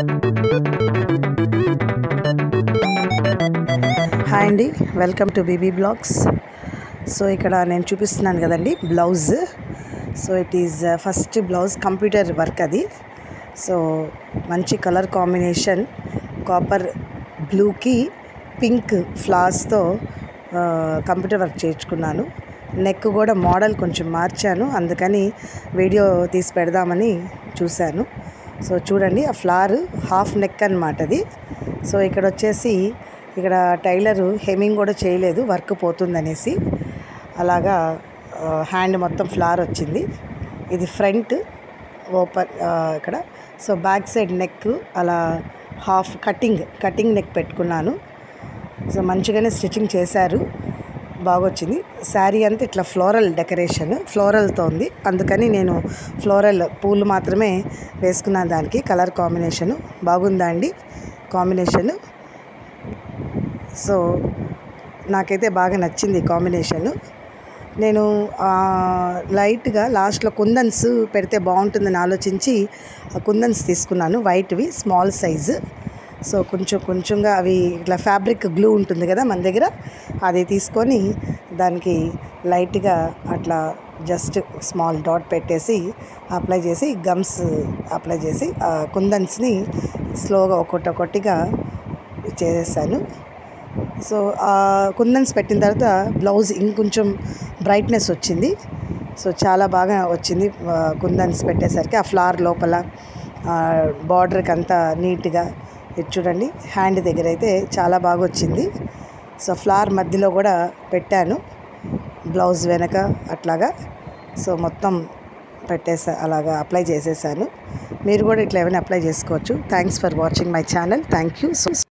hi అండి welcome to BB blogs so ఇక్కడ నేను చూపిస్తున్నాను కదండి blouse so it is first blouse computer work అది సో మంచి కలర్ కాంబినేషన్ కాపర్ బ్లూకి పింక్ ఫ్లాస్తో కంప్యూటర్ వర్క్ చేయించుకున్నాను నెక్ కూడా మోడల్ కొంచెం మార్చాను అందుకని వీడియో తీసి పెడదామని చూశాను సో చూడండి ఆ ఫ్లవర్ హాఫ్ నెక్ అనమాట అది సో ఇక్కడ వచ్చేసి ఇక్కడ టైలరు హెమ్మింగ్ కూడా చేయలేదు వర్క్ పోతుందనేసి అలాగా హ్యాండ్ మొత్తం ఫ్లవర్ వచ్చింది ఇది ఫ్రంట్ ఓపెన్ ఇక్కడ సో బ్యాక్ సైడ్ నెక్ అలా హాఫ్ కటింగ్ కటింగ్ నెక్ పెట్టుకున్నాను సో మంచిగానే స్టిచ్చింగ్ చేశారు బాగొచ్చింది శారీ అంతా ఇట్లా ఫ్లోరల్ డెకరేషన్ ఫ్లోరల్తో ఉంది అందుకని నేను ఫ్లోరల్ పూలు మాత్రమే వేసుకున్నాను దానికి కలర్ కాంబినేషను బాగుందా అండి కాంబినేషను సో నాకైతే బాగా నచ్చింది కాంబినేషను నేను లైట్గా లాస్ట్లో కుందన్స్ పెడితే బాగుంటుందని ఆలోచించి ఆ కుందన్స్ తీసుకున్నాను వైట్వి స్మాల్ సైజు సో కొంచెం కొంచెంగా అవి ఇట్లా ఫ్యాబ్రిక్ గ్లూ ఉంటుంది కదా మన దగ్గర అది తీసుకొని దానికి లైట్గా అట్లా జస్ట్ స్మాల్ డాట్ పెట్టేసి అప్లై చేసి గమ్స్ అప్లై చేసి ఆ కుందన్స్ని స్లోగా ఒక్కొక్కటి ఒక్కొక్కటిగా చేసేసాను సో ఆ కుందన్స్ పెట్టిన తర్వాత బ్లౌజ్ ఇంకొంచెం బ్రైట్నెస్ వచ్చింది సో చాలా బాగా వచ్చింది కుందన్స్ పెట్టేసరికి ఆ ఫ్లవర్ లోపల బార్డర్కి అంతా నీట్గా ఇది చూడండి హ్యాండ్ దగ్గర అయితే చాలా బాగా వచ్చింది సో ఫ్లవర్ మధ్యలో కూడా పెట్టాను బ్లౌజ్ వెనక అట్లాగా సో మొత్తం పెట్టేసా అలాగా అప్లై చేసేసాను మీరు కూడా ఇట్లా ఏమైనా అప్లై చేసుకోవచ్చు thanks for watching my channel thank you so